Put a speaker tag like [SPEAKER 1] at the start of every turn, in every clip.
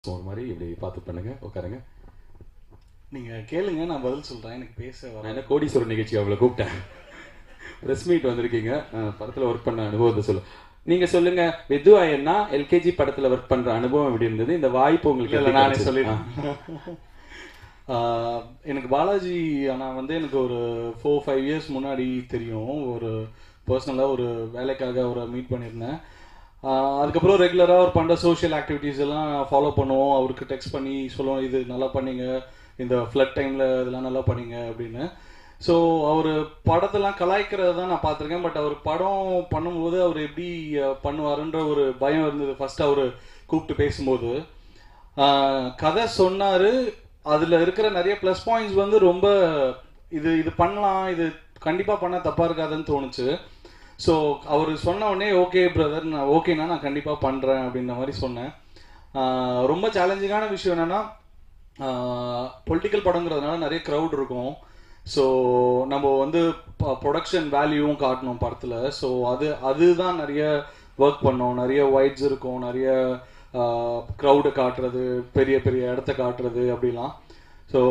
[SPEAKER 1] ஒரு மாதிரி இப்படி பார்த்து பண்ணுங்க உட்காருங்க
[SPEAKER 2] நீங்க கேளுங்க நான் பதில் சொல்றேன் எனக்கு பேச
[SPEAKER 1] நான்
[SPEAKER 2] வர
[SPEAKER 1] என்ன கோடீஸ்வரர் நிகழ்ச்சி அவளை கூப்பிட்டேன் ப்ரெஸ் மீட் வந்திருக்கீங்க அஹ், படத்துல ஒர்க் பண்ண அனுபவத்தை சொல்லு நீங்க சொல்லுங்க விது ஐயன்னா எல்கேஜி படத்துல ஒர்க் பண்ற அனுபவம் எப்படி இருந்தது இந்த வாய்ப்பு உங்களுக்கு
[SPEAKER 2] இல்ல
[SPEAKER 1] எப்படி
[SPEAKER 2] நானே
[SPEAKER 1] கிடைச்சது?
[SPEAKER 2] சொல்லிடுறேன் ஆஹ், எனக்கு பாலாஜி அண்ணா வந்து எனக்கு ஒரு ஃபோர் ஃபைவ் இயர்ஸ் முன்னாடி தெரியும் ஒரு பர்சனலாக ஒரு வேலைக்காக அவரை மீட் பண்ணியிருந்தேன் ஆஹ், அதுக்கப்புறம் ரெகுலராக அவர் பண்ணுற சோஷியல் ஆக்டிவிட்டீஸ் எல்லாம் ஃபாலோ பண்ணுவோம் அவருக்கு டெக்ஸ்ட் பண்ணி சொல்லுவோம் இது நல்லா பண்ணீங்க இந்த ஃப்ளட் டைமில் இதெல்லாம் நல்லா பண்ணீங்க அப்படின்னு ஸோ அவர் படத்தெல்லாம் கலாய்க்கிறத தான் நான் பார்த்துருக்கேன் பட் அவர் படம் பண்ணும்போது அவர் எப்படி அஹ், பண்ணுவாருன்ற ஒரு பயம் இருந்தது ஃபர்ஸ்ட் அவர் கூப்பிட்டு பேசும்போது ஆஹ், கதை சொன்னாரு அதுல இருக்கிற நிறைய ப்ளஸ் பாயிண்ட்ஸ் வந்து ரொம்ப இது இது பண்ணலாம் இது கண்டிப்பா பண்ண தப்பா இருக்காதுன்னு தோணுச்சு ஸோ அவர் சொன்ன உடனே ஓகே பிரதர் நான் ஓகேண்ணா நான் கண்டிப்பா பண்றேன் அப்படின்ற மாதிரி சொன்னேன் ஆஹ், ரொம்ப சேலஞ்சிங்கான விஷயம் என்னன்னா பொலிட்டிக்கல் படங்கிறதுனால நிறைய க்ரௌட் இருக்கும் ஸோ நம்ம வந்து ப்ரொடக்ஷன் வேல்யூவும் காட்டணும் படத்தில் ஸோ அது அதுதான் நிறைய ஒர்க் பண்ணோம் நிறைய ஒயிட்ஸ் இருக்கும் நிறைய க்ரௌடு காட்டுறது பெரிய பெரிய இடத்த காட்டுறது அப்படிலாம் ஸோ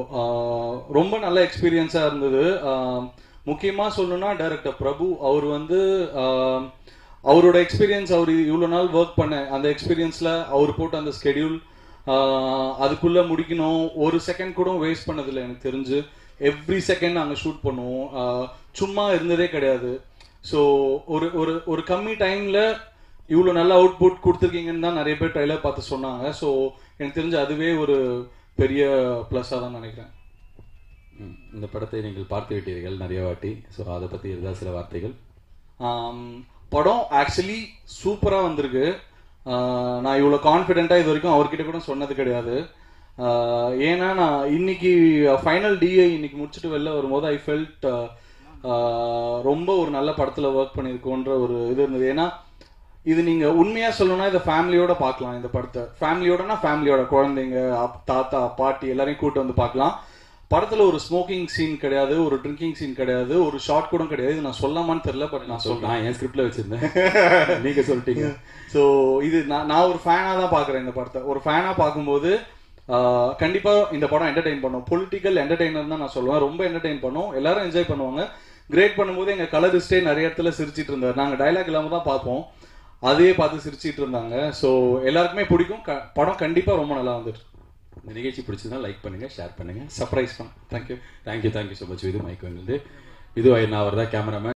[SPEAKER 2] ரொம்ப நல்ல எக்ஸ்பீரியன்ஸாக இருந்தது முக்கியமாக சொல்லணும்னா டைரக்டர் பிரபு அவர் வந்து ஆஹ், அவரோட எக்ஸ்பீரியன்ஸ் அவர் இவ்வளோ நாள் ஒர்க் பண்ண அந்த எக்ஸ்பீரியன்ஸில் அவர் போட்ட அந்த ஸ்கெடியூல் அதுக்குள்ளே முடிக்கணும் ஒரு செகண்ட் கூட வேஸ்ட் பண்ணதில்லை எனக்கு தெரிஞ்சு எவ்ரி செகண்ட் நாங்கள் ஷூட் பண்ணுவோம் ஆஹ், சும்மா இருந்ததே கிடையாது ஸோ ஒரு ஒரு ஒரு கம்மி டைமில் இவ்வளோ நல்ல அவுட்புட் கொடுத்துருக்கீங்கன்னு தான் நிறைய பேர் ட்ரைலர் பார்த்து சொன்னாங்க ஸோ எனக்கு தெரிஞ்சு அதுவே ஒரு பெரிய ப்ளஸ்ஸாக தான் நினைக்கிறேன்
[SPEAKER 1] ம், இந்த படத்தை நீங்கள் பார்த்து விட்டீர்கள் நிறைய வாட்டி ஸோ அதை பத்தி இருந்தால் சில வார்த்தைகள்
[SPEAKER 2] ஆம், படம் ஆக்சுவலி சூப்பராக வந்திருக்கு ஆஹ், நான் இவ்வளோ கான்ஃபிடென்ட்டாக இது வரைக்கும் அவர்கிட்ட கூட சொன்னது கிடையாது ஆஹ், ஏன்னா நான் இன்னைக்கு ஃபைனல் டிஏ இன்னைக்கு முடிச்சுட்டு வெளில வரும்போது ஐ ஃபெல்ட் ரொம்ப ஒரு நல்ல படத்தில் ஒர்க் பண்ணியிருக்கோன்ற ஒரு இது இருந்தது ஏன்னா இது நீங்க உண்மையா சொல்லணும்னா இதை ஃபேமிலியோட பார்க்கலாம் இந்த படத்தை ஃபேமிலியோடனா ஃபேமிலியோட குழந்தைங்க அப்- தாத்தா பாட்டி எல்லாரையும் கூட்டு வந்து பார்க்கலாம் படத்துல ஒரு ஸ்மோக்கிங் சீன் கிடையாது ஒரு ட்ரிங்கிங் சீன் கிடையாது ஒரு ஷார்ட் கூட கிடையாது இது நான் சொல்லாமான்னு தெரியல பட் நான் சொல்றேன்
[SPEAKER 1] நான் என் ஸ்கிரிப்ட்ல வச்சிருந்தேன் நீங்க சொல்லிட்டீங்க
[SPEAKER 2] ஸோ இது நான் நான் ஒரு ஃபேனாக தான் பார்க்குறேன் இந்த படத்தை ஒரு ஃபேனாக பார்க்கும்போது ஆஹ், கண்டிப்பா இந்த படம் என்டர்டெயின் பண்ணும் பொலிட்டிக்கல் என்டர்டெய்னர் தான் நான் சொல்லுவேன் ரொம்ப என்டர்டெயின் பண்ணும் எல்லாரும் என்ஜாய் பண்ணுவாங்க கிரேட் பண்ணும்போது எங்க கலரிஸ்டே நிறைய இடத்துல சிரிச்சிட்டு இருந்தார் நாங்க டைலாக் இல்லாம தான் பார்ப்போம் அதையே பார்த்து சிரிச்சிட்டு இருந்தாங்க ஸோ எல்லாருக்குமே பிடிக்கும் க- படம் கண்டிப்பா ரொம்ப நல்லா வந்துட்டு
[SPEAKER 1] இந்த நிகழ்ச்சி பிடிச்சதுன்னா லைக் பண்ணுங்க ஷேர் பண்ணுங்க
[SPEAKER 2] சர்ப்ரைஸ் பண்ண thank you
[SPEAKER 1] thank you thank you so much இது மைக் வந்து இது நான் அவர் தான் கேமராமேன்